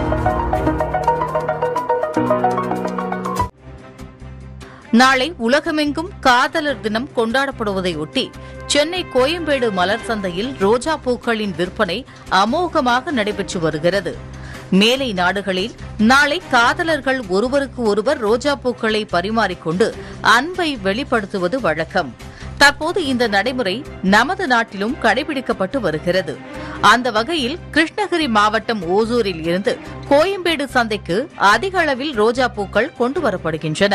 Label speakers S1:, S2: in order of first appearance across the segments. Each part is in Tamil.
S1: நாளை உலகமெங்கும் காதலர் தினம் கொண்டாடப்படுவதையொட்டி சென்னை கோயம்பேடு மலர் சந்தையில் ரோஜா பூக்களின் விற்பனை அமோகமாக நடைபெற்று வருகிறது மேலை நாடுகளில் நாளை காதலர்கள் ஒருவருக்கு ஒருவர் ரோஜா பூக்களை பரிமாறிக்கொண்டு அன்பை வெளிப்படுத்துவது வழக்கம் தற்போது இந்த நடைமுறை நமது நாட்டிலும் கடைபிடிக்கப்பட்டு வருகிறது அந்த வகையில் கிருஷ்ணகிரி மாவட்டம் ஓசூரில் இருந்து கோயம்பேடு சந்தைக்கு அதிக அளவில் ரோஜா பூக்கள் கொண்டு வரப்படுகின்றன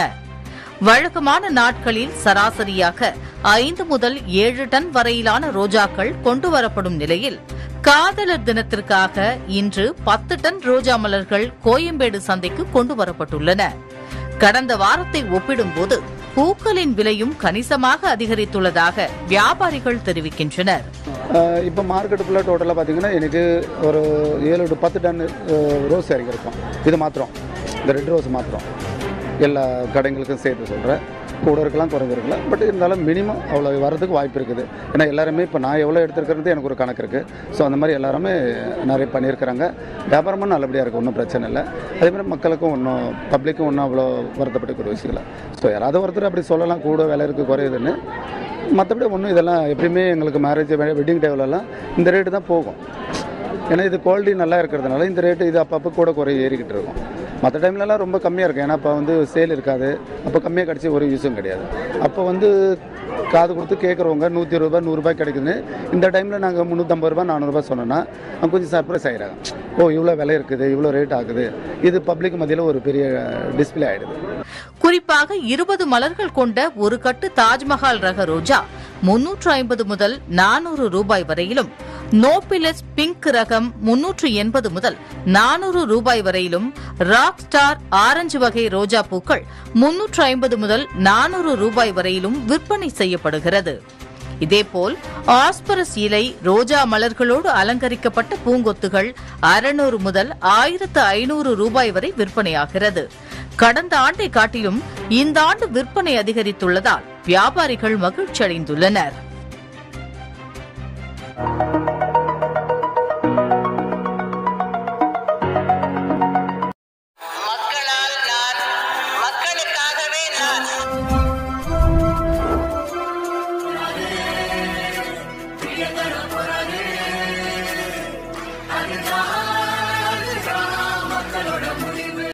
S1: வழக்கமான நாட்களில் சராசரியாக ஐந்து முதல் ஏழு டன் வரையிலான ரோஜாக்கள் கொண்டு வரப்படும் நிலையில் காதலர் தினத்திற்காக இன்று பத்து டன் ரோஜா மலர்கள் கோயம்பேடு சந்தைக்கு கொண்டு வரப்பட்டுள்ளன கடந்த வாரத்தை ஒப்பிடும்போது பூக்களின் விலையும் கணிசமாக அதிகரித்துள்ளதாக வியாபாரிகள் தெரிவிக்கின்றனர்
S2: இப்போ மார்க்கெட்டு ஃபுல்லாக டோட்டலாக பார்த்தீங்கன்னா எனக்கு ஒரு ஏழு டு பத்து டன் ரோஸ் இறங்கியிருக்கும் இது மாத்திரம் இந்த ரெட் ரோஸ் மாத்திரம் எல்லா கடைங்களுக்கும் சேர்த்து சொல்கிறேன் கூட இருக்கலாம் குறைஞ்சிருக்கலாம் பட் இருந்தாலும் மினிமம் அவ்வளோ வரதுக்கு வாய்ப்பு இருக்குது ஏன்னா எல்லாருமே இப்போ நான் எவ்வளோ எடுத்துருக்கிறது எனக்கு ஒரு கணக்கு இருக்குது ஸோ அந்த மாதிரி எல்லாருமே நிறைய பண்ணியிருக்கிறாங்க வியாபாரமும் நல்லபடியாக இருக்குது ஒன்றும் பிரச்சனை இல்லை அதே மாதிரி மக்களுக்கும் ஒன்றும் பப்ளிக்கும் ஒன்றும் அவ்வளோ வருத்தப்பட்டுக்கிற விஷயம் இல்லை ஸோ யாராவது ஒருத்தர் அப்படி சொல்லலாம் கூட விலை இருக்குது குறையுதுன்னு மற்றபடி ஒன்றும் இதெல்லாம் எப்பயுமே எங்களுக்கு மேரேஜ் வெட்டிங் டேவிலலாம் இந்த ரேட்டு தான் போகும் ஏன்னா இது குவாலிட்டி நல்லா இருக்கிறதுனால இந்த ரேட்டு இது அப்பப்போ கூட குறை ஏறிக்கிட்டு இருக்கும் மற்ற டைம்லலாம் ரொம்ப கம்மியாக இருக்கும் ஏன்னா அப்போ வந்து சேல் இருக்காது அப்போ கம்மியாக கிடச்சி ஒரு யூஸும் கிடையாது அப்போ வந்து காது கொடுத்து கேட்குறவங்க நூற்றி இருபது ரூபா நூறுரூபா கிடைக்குதுன்னு இந்த டைமில் நாங்கள் முந்நூற்றம்பது ரூபா நானூறுரூபா சொன்னோன்னா அவங்க கொஞ்சம் சர்ப்ரைஸ் ஆகிடுறாங்க ஓ இவ்வளோ விலை இருக்குது இவ்வளோ ரேட் ஆகுது இது பப்ளிக் மத்தியில் ஒரு பெரிய டிஸ்பிளே ஆகிடுது
S1: குறிப்பாக இருபது மலர்கள் கொண்ட ஒரு கட்டு தாஜ்மஹால் ரக ரோஜா முன்னூற்று ஐம்பது முதல் நானூறு ரூபாய் வரையிலும் நோபிலஸ் பிங்க் ரகம் முன்னூற்று எண்பது முதல் நானூறு ரூபாய் வரையிலும் ராக் ஸ்டார் ஆரஞ்சு வகை ரோஜா பூக்கள் முன்னூற்று ஐம்பது முதல் நானூறு ரூபாய் வரையிலும் விற்பனை செய்யப்படுகிறது இதேபோல் ஆஸ்பரஸ் இலை ரோஜா மலர்களோடு அலங்கரிக்கப்பட்ட பூங்கொத்துகள் அறுநூறு முதல் ஆயிரத்து ஐநூறு ரூபாய் வரை விற்பனையாகிறது கடந்த ஆண்டை காட்டிலும் இந்த ஆண்டு விற்பனை அதிகரித்துள்ளதால் வியாபாரிகள் மகிழ்ச்சி அடைந்துள்ளனர்